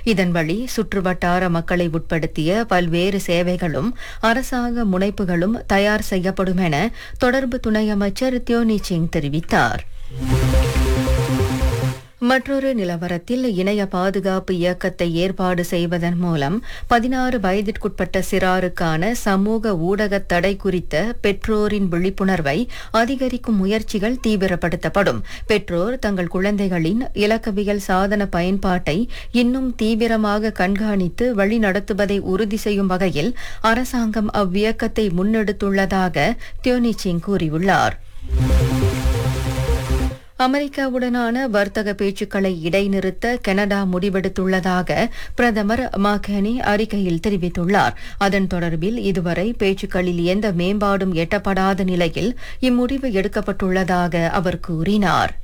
இதன் வழி சுற்றுவட்டார மக்களை உட்படுத்திய பல்வேறு சேவைகளும் அரசாங்க முனைப்புகளும் தயார் செய்யப்படும் என தொடர்பு துணை அமைச்சர் தியோனி சிங் தெரிவித்தார் மற்றொரு நிலவரத்தில் இணைய பாதுகாப்பு இயக்கத்தை ஏற்பாடு செய்வதன் மூலம் பதினாறு வயதிற்குட்பட்ட சிறாருக்கான சமூக ஊடக தடை குறித்த பெற்றோரின் விழிப்புணர்வை அதிகரிக்கும் முயற்சிகள் தீவிரப்படுத்தப்படும் பெற்றோர் தங்கள் குழந்தைகளின் இலக்கவியல் சாதன பயன்பாட்டை இன்னும் தீவிரமாக கண்காணித்து வழிநடத்துவதை உறுதி செய்யும் வகையில் அரசாங்கம் அவ்வியக்கத்தை முன்னெடுத்துள்ளதாக தியோனி சிங் கூறியுள்ளார் அமெரிக்காவுடனான வர்த்தக பேச்சுக்களை இடைநிறுத்த கனடா முடிவெடுத்துள்ளதாக பிரதமர் மாகனி அறிக்கையில் தெரிவித்துள்ளார் அதன் தொடர்பில் இதுவரை பேச்சுக்களில் எந்த மேம்பாடும் எட்டப்படாத நிலையில் இம்முடிவு எடுக்கப்பட்டுள்ளதாக அவர் கூறினார்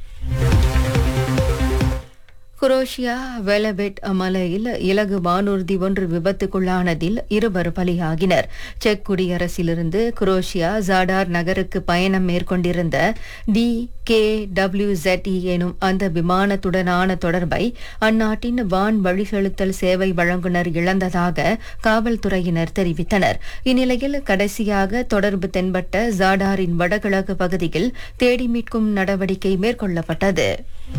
குரோஷியா வெலபெட் மலையில் இலகு வானூர்தி ஒன்று விபத்துக்குள்ளானதில் இருவர் பலியாகினர் செக் குடியரசிலிருந்து குரோஷியா ஜாடார் நகருக்கு பயணம் மேற்கொண்டிருந்த டி கே டபிள்யூ எனும் அந்த விமானத்துடனான தொடர்பை அந்நாட்டின் வான் வழிசெலுத்தல் சேவை வழங்குனர் இழந்ததாக காவல்துறையினர் தெரிவித்தனர் இந்நிலையில் கடைசியாக தொடர்பு தென்பட்ட ஜாடாரின் வடகிழக்கு பகுதியில் தேடி மீட்கும் நடவடிக்கை மேற்கொள்ளப்பட்டது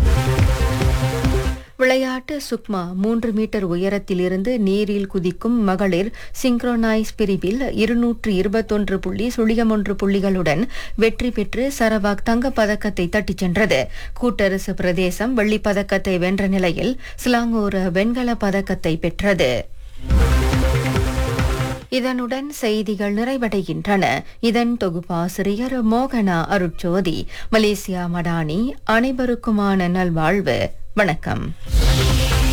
விளையாட்டு சுக்மா மூன்று மீட்டர் உயரத்திலிருந்து நீரில் குதிக்கும் மகளிர் சிங்க்ரோனைஸ் பிரிவில் இருநூற்று இருபத்தொன்று புள்ளி சுழியம் ஒன்று புள்ளிகளுடன் வெற்றி பெற்று சரவாக் தங்கப் பதக்கத்தை தட்டிச் சென்றது கூட்டரசு பிரதேசம் வெள்ளிப் பதக்கத்தை வென்ற நிலையில் சிலாங்கூர் வெண்கலப் பதக்கத்தை பெற்றது இதனுடன் செய்திகள் நிறைவடைகின்றன இதன் தொகுப்பாசிரியர் மோகனா அருட்சோதி மலேசியா மடானி அனைவருக்குமான நல்வாழ்வு வணக்கம்